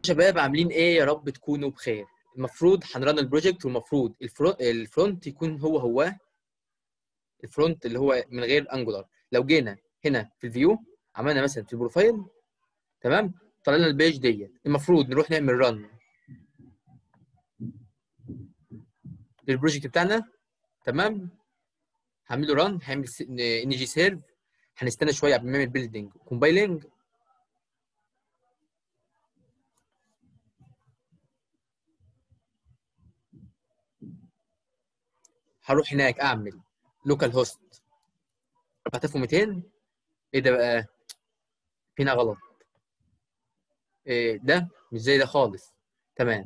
شباب عاملين ايه يا رب تكونوا بخير المفروض هنرن البروجكت والمفروض الفرونت الفرونت يكون هو هو الفرونت اللي هو من غير انجولار لو جينا هنا في الفيو عملنا مثلا في البروفايل تمام طلع لنا البيج ديت المفروض نروح نعمل رن للبروجكت بتاعنا تمام هعمل له رن هعمل ان جي سيرف هنستنى شويه قبل ما نعمل بيلدينج كومبايلنج هروح هناك اعمل لوكال هوست 4200 ايه ده بقى هنا غلط إيه ده مش زي ده خالص تمام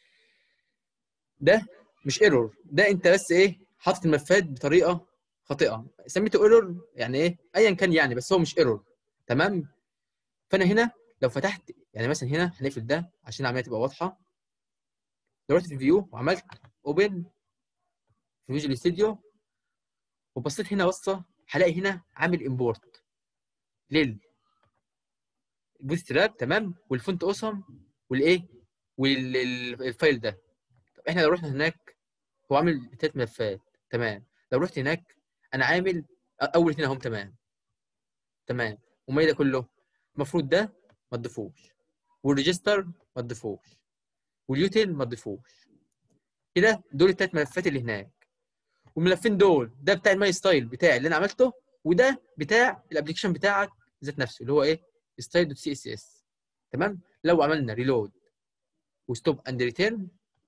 ده مش ايرور ده انت بس ايه حاطط الملفات بطريقه خاطئه سميته ايرور يعني ايه ايا كان يعني بس هو مش ايرور تمام فانا هنا لو فتحت يعني مثلا هنا هنقفل ده عشان العمليه تبقى واضحه لو رحت في الفيو وعملت اوبن في فيجوال ستوديو وبصيت هنا بصه هلاقي هنا عامل امبورت لل بوت ستراب تمام والفونت اوسم والايه والفايل ده طب احنا لو رحنا هناك هو عامل ثلاث ملفات تمام لو رحت هناك انا عامل اول اثنين اهم تمام تمام وما ده كله المفروض ده ما تضيفوش والريجستر ما تضيفوش واليوتيل ما تضيفوش كده دول الثلاث ملفات اللي هناك والملفين دول ده بتاع الماي ستايل بتاعي اللي انا عملته وده بتاع الابلكيشن بتاعك ذات نفسه اللي هو ايه ستايل دوت سي اس اس تمام لو عملنا ريلود وستوب اند ريتيرن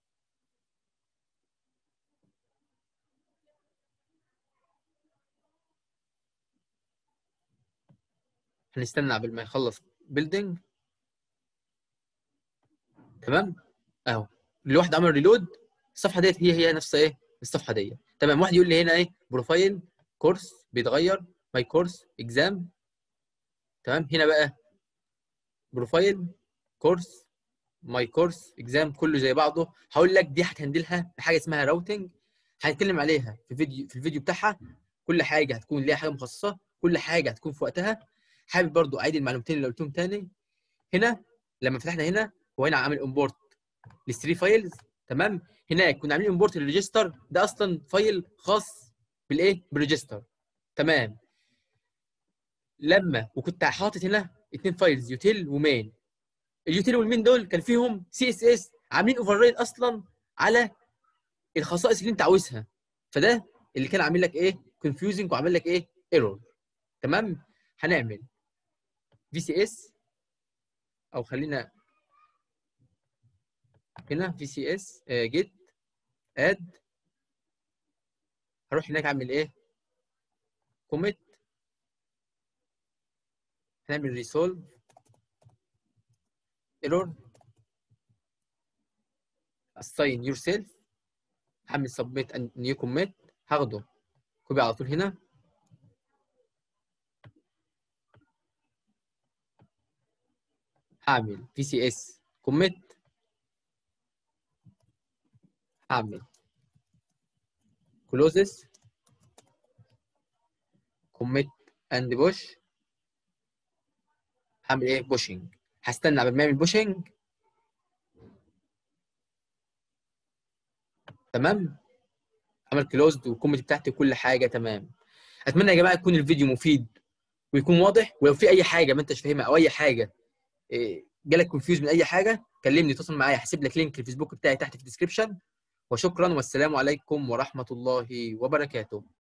هنستنى قبل ما يخلص بيلدينج تمام اهو الواحد عمل ريلود الصفحه ديت هي هي نفس ايه الصفحه ديت تمام واحد يقول لي هنا ايه بروفايل كورس بيتغير ماي كورس اكزام تمام هنا بقى بروفايل كورس ماي كورس اكزام كله زي بعضه هقول لك دي هتهندلها بحاجه اسمها راوتنج هنتكلم عليها في فيديو في الفيديو بتاعها كل حاجه هتكون ليها حاجه مخصصه كل حاجه هتكون في وقتها حابب برضو اعيد المعلومتين اللي قلتهم تاني هنا لما فتحنا هنا هو هنا عامل امبورت للثري فايلز تمام هناك كنا عاملين امبورت للريجستر ده اصلا فايل خاص بالايه بالريجستر تمام لما وكنت حاطط هنا اثنين فايلز يوتيل ومين اليوتيل والمين دول كان فيهم سي اس اس عاملين اوفر رايد اصلا على الخصائص اللي انت عاوزها فده اللي كان عامل لك ايه كونفيوزنج وعامل لك ايه ايرور تمام هنعمل في سي اس او خلينا هنا في سي اس جيت اد هروح هناك اعمل ايه كوميت هنعمل ريسولف ايرور assign yourself هعمل submit and new commit هاخده كوبي على طول هنا هعمل في سي اس كوميت هعمل closes commit and push هعمل ايه بوشنج هستنى قبل ما اعمل بوشنج تمام عمل كلوزد والكومنت بتاعتي كل حاجه تمام اتمنى يا جماعه يكون الفيديو مفيد ويكون واضح ولو في اي حاجه ما انتش فاهمها او اي حاجه إيه، جالك كونفيوز من اي حاجه كلمني اتصل معايا هسيب لك لينك الفيسبوك بتاعي تحت في الديسكربشن وشكرا والسلام عليكم ورحمه الله وبركاته